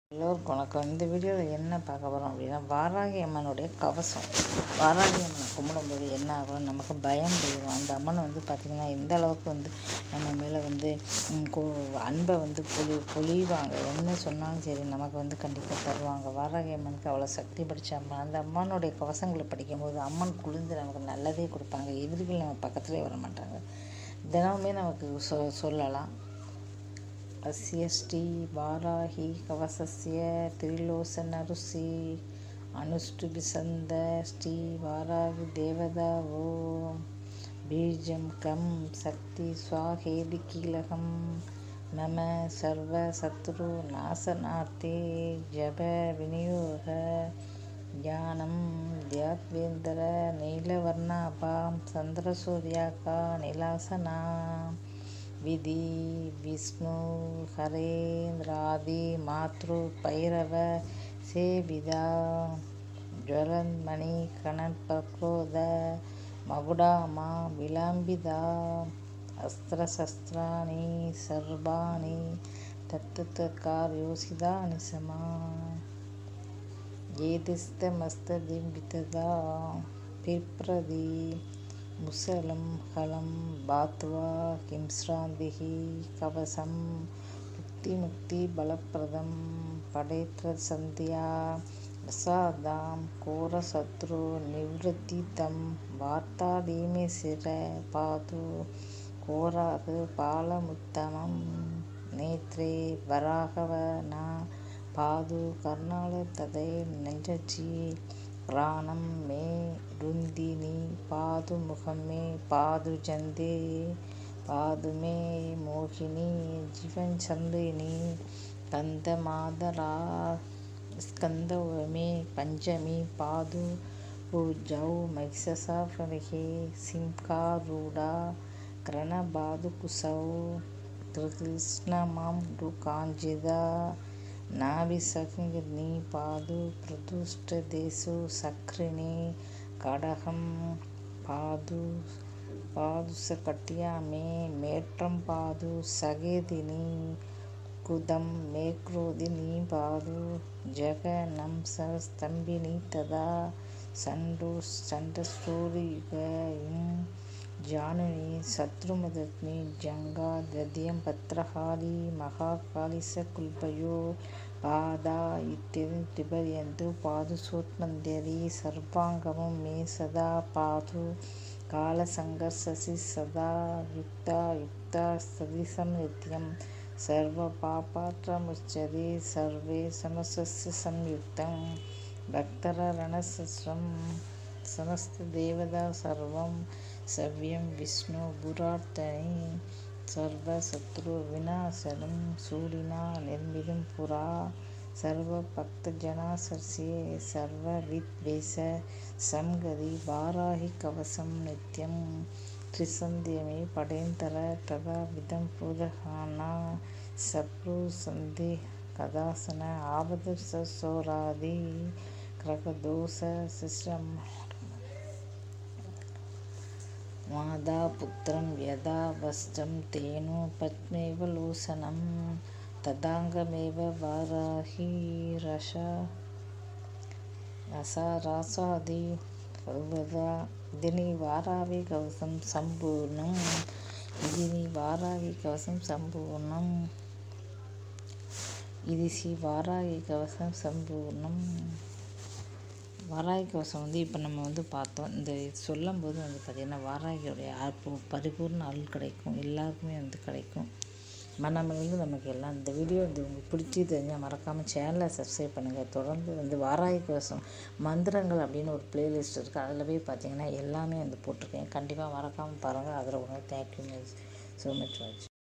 எல்லோருக்கும் வணக்கம் இந்த வீடியோவில் என்ன பார்க்க போகிறோம் அப்படின்னா வாராகி அம்மனுடைய கவசம் வாராகி அம்மனை கும்பிடும்போது என்ன ஆகும் நமக்கு பயம் போயிடும் அந்த அம்மன் வந்து பார்த்திங்கன்னா எந்த அளவுக்கு வந்து நம்ம மேலே வந்து ம், கோ- அன்பை வந்து பொழி பொழிவாங்க என்ன சொன்னாலும் சரி நமக்கு வந்து கண்டிப்பாக தருவாங்க வாராகி அம்மனுக்கு அவ்வளோ சக்தி படித்த அம்மன் அந்த அம்மனுடைய கவசங்களை படிக்கும்போது அம்மன் குளிர்ந்து நமக்கு நல்லதே கொடுப்பாங்க எதிரிகள் நம்ம பக்கத்துலேயே வர மாட்டாங்க தினமுமே நமக்கு சொ சொல்லலாம் अस्य श्रीवाराही कवसस्य त्रिलोचनऋषि अनुष्टुभिसन्द श्रीवाराहिदेवता ॐ बीजं कं शक्ति स्वाहेदि कीलकं मम सर्वशत्रुनाशनार्थे जपविनियोग ज्ञानं द्यात्वेन्द्र नीलवर्णाभां चन्द्रसूर्याका नीलासना विधि विष्णु हरेन्द्रादि मातृ भैरव सेविदा ज्वलन्मणि कणप्रक्रोध मकुडामा विलम्बिता अस्त्रशस्त्राणि सर्वाणि तत्तत्कार्योषितानि समा येदिस्तमस्तदिम्बितदा पिप्रदि मुसलं हलं बात्वा हिंस्रान्तिः कवसं मुक्तिमुक्तिबलप्रदं पडेत्रसन्ध्या प्रसादां घोरशत्रुनिवृत्तितं वार्तालीमे शिर पातु घोरात् पालमुत्तमं नेत्रे वराहवना पादु कर्णालतदै नञ्जि प्राणं मे रुन्दिनी पादु मुखं मे पादु जन्दे पादु मे मोहिनी जीवनचन्द्रिनी कन्दमादरा स्कन्दौ मे पञ्चमी पादु पूजौ महिषसाफरिः सिंहारूढा करणबाधुकुसौ कृष्णमां काञ्जिदा नाभिसंज्ञनी पादु प्रदुष्टदेशु सक्रिणी கடகம் பாது பாது சகட்டியா மே மேற்றம் பாது சகேதினி குதம் மேக்ரோதினி பாது ஜெகனம் சஸ்தம்பினி ததா சண்டு சண்டஸ்டோரியும் ஜானுனி சத்ருமதக்னி ஜங்கா தத்யம் பத்ரகாளி மகாகாளிச குல்பயோ பாதா இத்திரிபரியந்து பாது சோத்மந்தரி சர்வாங்கமும் மே சதா பாது காலசங்கர்ஷசி சதா யுக்தா யுக்தா சதிசம் நித்யம் சர்வ பாபாற்றமுச்சதி சர்வே சமசஸ்ய சம்யுக்தம் பக்தரரணசஸ்ரம் समस्तदेवता सर्वं सव्यं विष्णुपुरार्तने सर्वशत्रुविनाशनं सूरिना निर्मितं पुरा सर्वभक्तजनासस्ये सर्वविद्वेष संगति वाराहि कवसं नित्यं त्रिसन्ध्यमे पडेन्तर तदा विधं पुरहाना सप्रुसन्धि कदासन आवदसोरादि ग्रहदोषशिश्रं मादापुत्रं यदा वस्त्रं तेनु पद्मेव लोसनं तदाङ्गमेव वाराही रस रसारासादि पर्वदा इदिनि वारावि कवसं सम्पूर्णम् इदिनि वारावि कवसं सम्पूर्णम् இது ஸ்ரீ வாராகி கவசம் சம்பூர்ணம் வாராகி கவசம் வந்து இப்போ நம்ம வந்து பார்த்தோம் இந்த சொல்லும்போது வந்து பார்த்திங்கன்னா வாராகியோடைய அற்பு பரிபூர்ண அருள் கிடைக்கும் எல்லாருக்குமே வந்து கிடைக்கும் மனமிருந்து நமக்கு எல்லாம் இந்த வீடியோ வந்து உங்களுக்கு பிடிச்சி தெரிஞ்சால் மறக்காமல் சேனலை சப்ஸ்கிரைப் பண்ணுங்கள் தொடர்ந்து வந்து வாராகி கவசம் மந்திரங்கள் அப்படின்னு ஒரு பிளேலிஸ்ட் இருக்குது அதில் போய் பார்த்தீங்கன்னா எல்லாமே வந்து போட்டிருக்கேன் கண்டிப்பாக மறக்காமல் பாருங்கள் அதில் உடனே தேங்க்யூ ஸோ மச் வாட்ச்